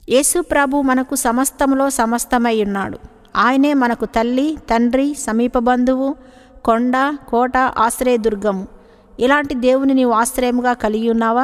యేసు ప్రభు మనకు సమస్తములో సమస్తమై ఉన్నాడు ఆయనే మనకు తల్లి తండ్రి సమీప బంధువు కొండ కోట ఆశ్రయదుర్గము ఇలాంటి దేవుని నీవు ఆశ్రయముగా కలిగి ఉన్నావా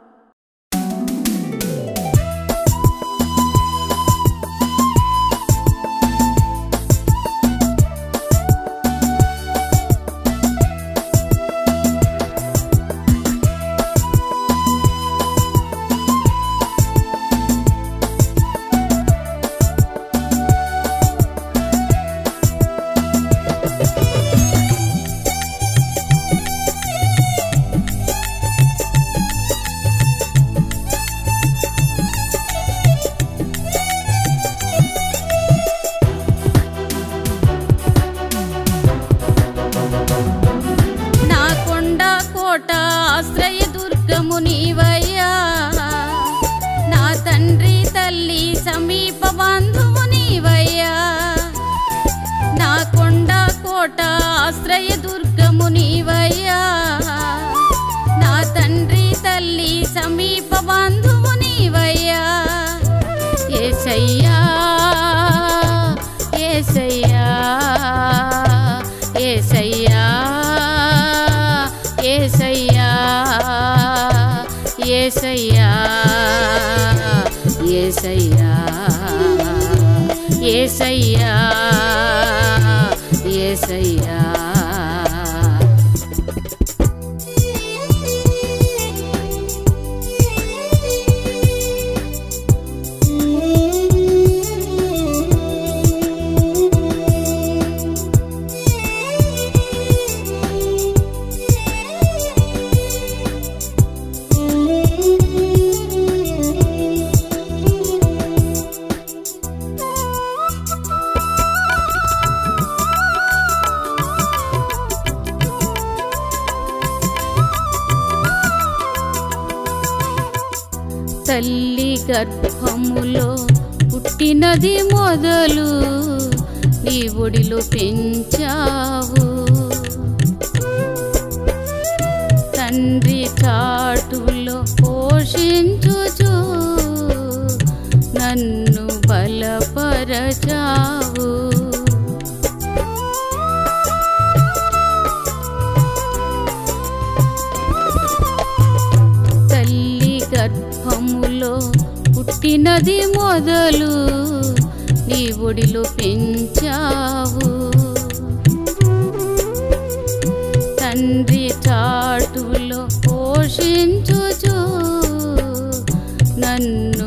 నా కొండ కోట ఆశ్రయ దుర్గము నీవయ్యా నా తండ్రి తల్లి సమీప బంధువు నీవయ్యా నా కొండ కోట ఆశ్రయ దుర్గము నీవయ్యా నా తండ్రి తల్లి సమీప బంధువు నీవయ్యా ఏసయ్యా ఏసయ్యా ఏసయ్యా ఏసయ్యా ఏసయ్యా ఏసయ్యా ఏసయ్యా ఏసయ్యా తల్లి గర్భములో పుట్టినది మొదలు నీ ఒడిలో పెంచావు తండ్రి చాటులో పోషించుచు నన్ను బలపరచావు తల్లి గర్భములో పుట్టినది మొదలు నీ ఒడిలో పెంచావు తండ్రి చాటులో పోషించుచు నన్ను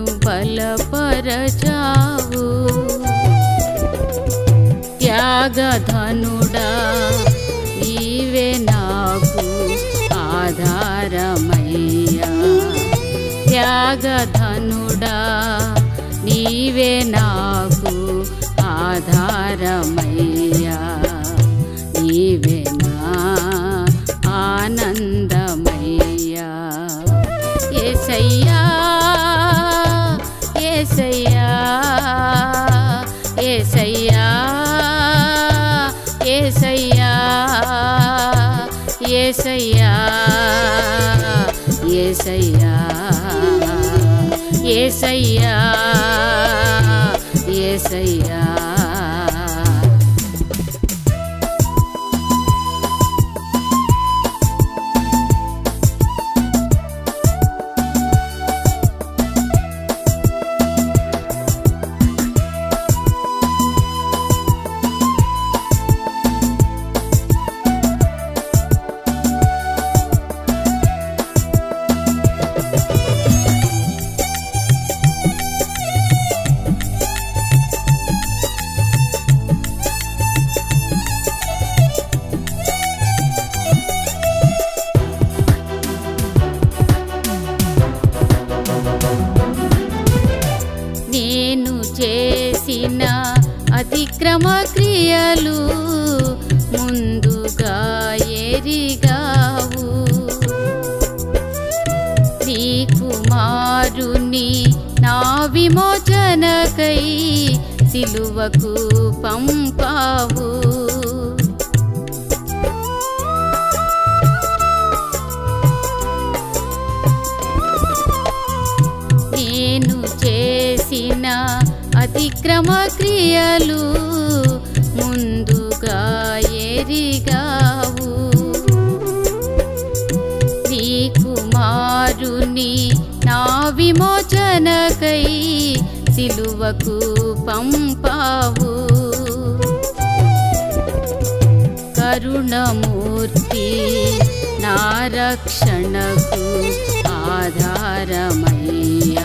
బలపరచావు త్యాగధనుడా నీవే నాకు ఆధారమయ్యా త్యాగధనుడా నీవే నాకు ఆధారమయ్యా నీవే నా ఆనందమయ్యా ఏసయ్యా ఏసయ్యా ఏసయ్యా ఏసయ్యా ఏసయ్యా ఏసయ్యా ఏసయ్యా ఏసయ్యా నేను చేసిన అతిక్రమ క్రియలు ముందుగా ఎరిగావు నీ కుమారుని నా విమోచనకై సిలువకు పంపావు నేను చేసిన అతిక్రమ క్రియలు ముందుగా ఎరిగావు నీ కుమారుని నా విమోచనకై సిలువకు పంపావు కరుణమూర్తి నా రక్షణకు ఆధారమయ్యా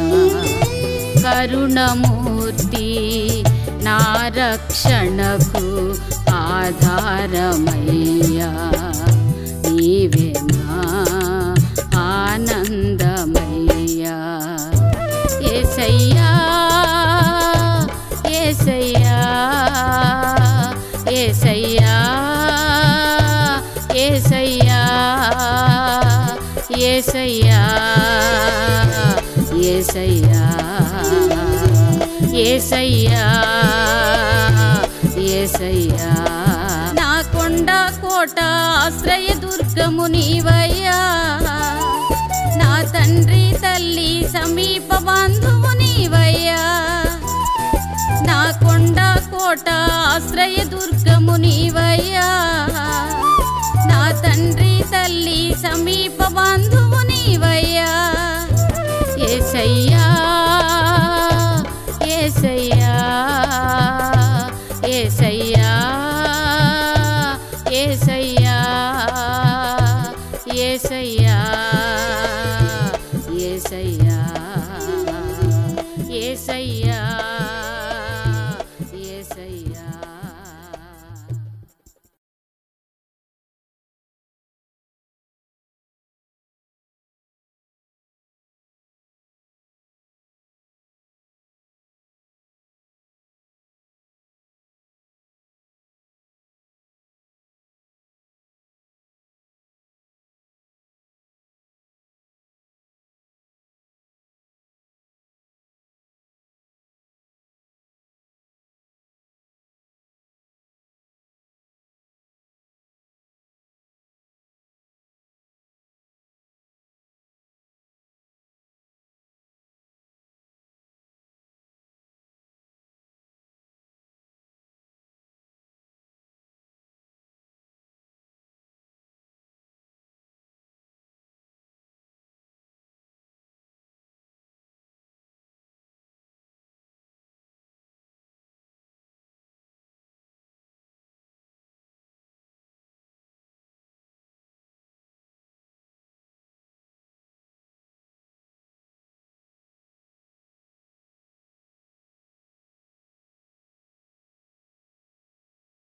కరుణమూర్తి నా రక్షణకు ఆధారమయ్యా నీవే నా ఆనందమయ్యా ఏసయ్యా ఏసయ్యా ఏసయ్యా ఏసయ్యా ఏసయ్యా ఏసయ్యా ఏసయ్యా ఏసయ్యా నా కొండ కోట ఆశ్రయ దుర్గము నీవయ్యా నా తండ్రి తల్లి సమీప బంధువు నీవయ్యా నా కొండ కోట ఆశ్రయ దుర్గము నీవయ్యా నా తండ్రి తల్లి సమీప బంధువు నీవయ్యా ఏసయ్యా ఏసయ్యా ఏసయ్యా ఏసయ్యా ఏసయ్యా ఏసయ్యా ఏసయ్యా